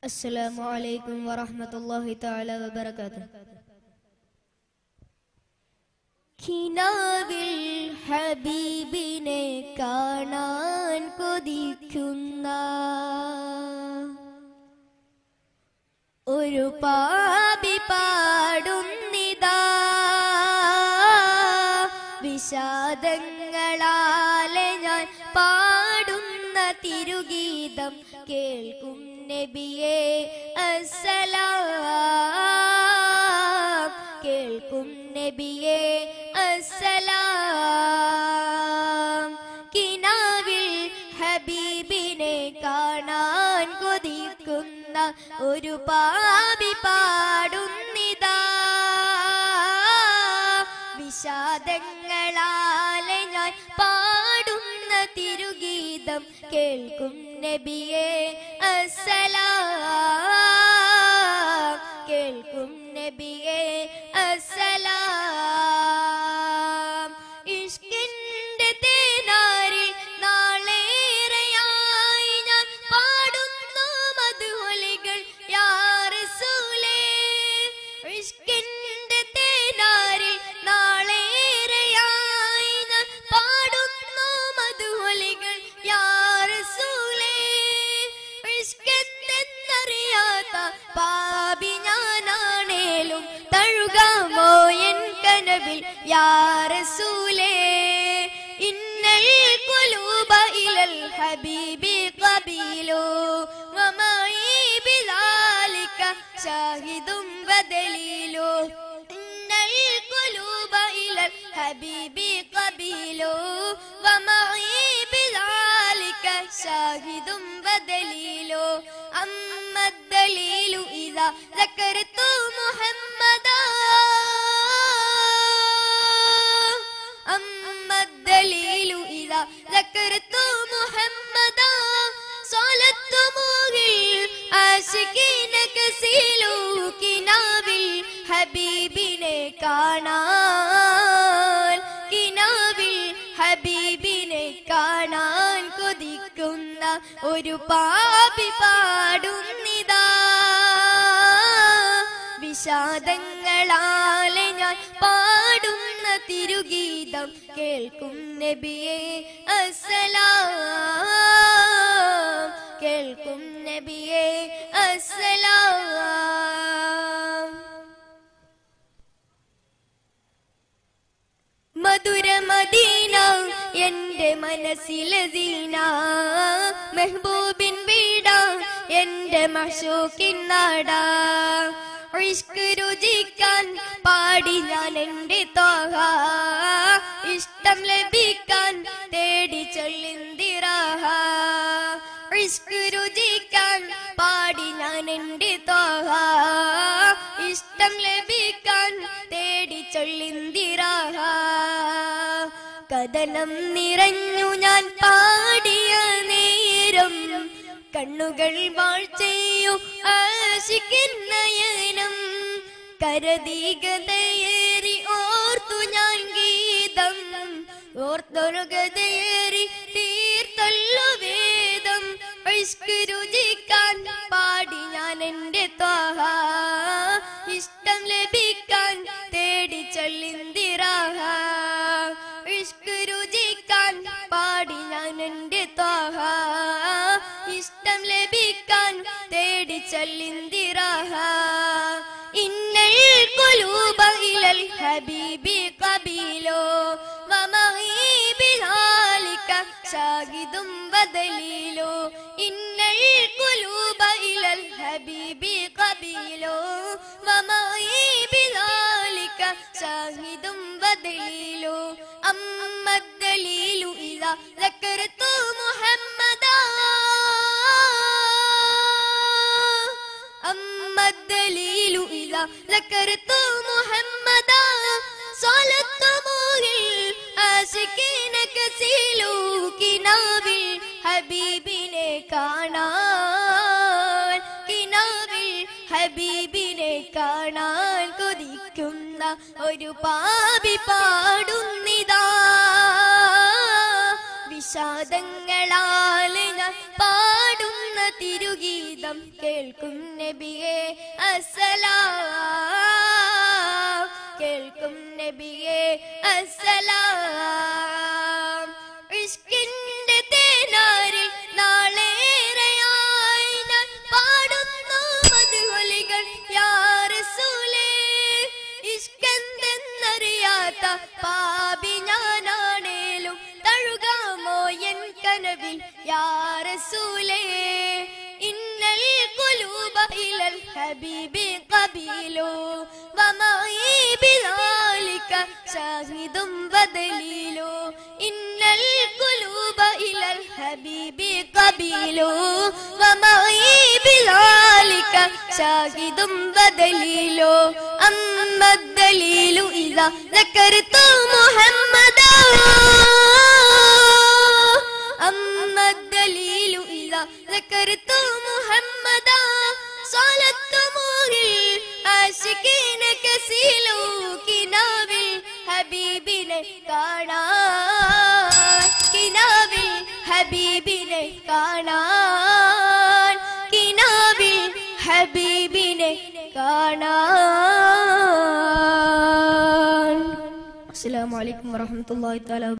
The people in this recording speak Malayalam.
السلام عليكم ورحمة الله تعالى وبركاته കിനാവിൽ ഹബീബിനെ കാണാൻ കൊതിക്കുന്ന ഒരു പാപി പാടുന്നിതാ വിഷാദങ്ങളാലെ ഞാൻ പാടുന്ന തിരുഗീതം കേൾക്കും നബിയെ അസ്സലാം കേൾക്കും നബിയെ അസ്സലാം കിനാവിൽ ഹബീബിനെ കാണാൻ കൊതിക്കുന്ന ഒരു പാപി പാടുന്നിതാ വിഷാദങ്ങളാലെ ഞാൻ പാടുന്ന തിരുഗീതം കേൾക്കും നബിയെ അസ്സലാം കേൾക്കും നബിയെ അസ്സലാം ഇഷ്കിന്റെ തേനാരിൽ നാളേറെയായി ഞാൻ പാടുന്നു മധുഹൊലികൾ യാ റസൂലേ ഇഷ്കിന്റെ തേനാരിൽ നാളേറെയായി ഞാൻ പാടുന്നു മധുഹൊലികൾ യാ റസൂലേ ഇഷ്കെന്തെന്നറിയാത്ത പാപി ഞാനാണേലും തഴുകാമോ എൻ കനവിൽ യാ റസൂലേ ഇന്നൽ ഖുലൂബ ഇലൽ ഹബീബി ഖബീലു വമായി ബിദാലിക ഷാഹിദും വദലീലു ഇന്നൽ ഖുലൂബ ഇലൽ ഹബീബി ഖബീലു വമായി بذلك شاهد ودليل أما الدليل إذا ذكرت محمدا أما الدليل إذا ذكرت محمدا صالت موهل ആശിക്കീന കസീലു കിനാവിൽ ഹബീബിനെ കാണാൻ കിനാവിൽ ഹബീബിനെ കാണാൻ കൊതിക്കുന്ന ഒരു പാപി പാടുന്നിതാ വിഷാദങ്ങളാലെ ഞാൻ പാടുന്ന തിരുഗീതം കേൾക്കും നബിയെ അസ്സലാം കേൾക്കും നബിയെ അസ്സലാം മധുര മദീന എന്റെ മനസ്സിലെ ദീന മെഹബൂബിൻ വീട എന്റെ മഷൂക്കിൻ നാട ഇഷ്ക് രുചിക്കാൻ പാടി ഞാൻ എന്റെ തോഹ ഇഷ്ടം ലഭിക്കാൻ തേടി ചൊല്ലിന്തിറാഹ ഇഷ്ക് രുചിക്കാൻ പാടി ഞാൻ എന്റെ തോഹ ഇഷ്ടം ലഭിക്കാൻ തേടി ചൊല്ലിന്തിറാഹ കഥനം നിറഞ്ഞു ഞാൻ പാടിയ നേരം കണ്ണുകൾ വാഴ്ചയു ആശിക്കുന്നയനം കരതീകതയേറി ഓർത്തു ഞാൻ ഗീതം ഓർത്തൊരു ഗതയേറി തീർത്തല്ലു വേദം ഇഷ്ക് രുചിക്കാൻ പാടി ഞാൻ എന്റെ ത്വാഹ ഇഷ്ടം ലഭിക്കാൻ തേടി ചൊല്ലിന്തിറാഹ ഇഷ്ക് രുചിക്കാൻ പാടി ഞാൻ എന്റെ ത്വാഹ ഇഷ്ടം ലഭിക്കാൻ തേടി ചൊല്ലിന്തിറാഹ ഇന്നൽ ഖുലൂബ ഇലൽ ഹബീബി ഖബീലോ വമഹീ ബിദാലിക ഷാഹിദും വദലീലോ ഇന്നൽ ഖുലൂബ ഇലൽ ഹബീബി ഖബീലോ വമഹീ ബിദാലിക ഷാഹിദും വദലീലോ അമ്മ الدليل إذا ذكرت محمدا أما الدليل إذا ذكرت محمدا صالت موهل ആശിക്കീന കസീലു കിനാവിൽ ഹബീബിനെ കാണാൻ കിനാവിൽ ഹബീബിനെ കാണാൻ കൊതിക്കുന്ന ഒരു പാപി പാടുന്നിതാ വിഷാദങ്ങളാല് ഞാൻ പാടുന്ന തിരുഗീതം കേൾക്കും നബിയെ അസലാം കേൾക്കും നബിയെ അസലാം ഇഷ്കിന്റെ തേനാരിൽ നാളേറെയായി ഞാൻ പാടുന്നു മധുഹൊലികൾ യാ റസൂലേ ഇഷ്കെന്തെന്നറിയാത്ത പാപി ഞാനാണേലും തഴുകാമോ എൻ കനവിൽ യാ റസൂലേ ഇന്നൽ قلوب إلى الحبيب قبيل ومعي بذلك شاهد ودليل إن القلوب إلى الحبيب قبيل ومعي بذلك شاهد ودليل أما الدليل إذا ذكرت محمدا أما الدليل إذا ذكرت محمدا صالت دموع العاشقين كسيل കിനാവിൽ ഹബീബിനെ കാണാൻ കിനാവിൽ ഹബീബിനെ കാണാൻ കിനാവിൽ ഹബീബിനെ കാണാൻ അസ്സലാമു അലൈക്കും വറഹ്മത്തുള്ളാഹി തആല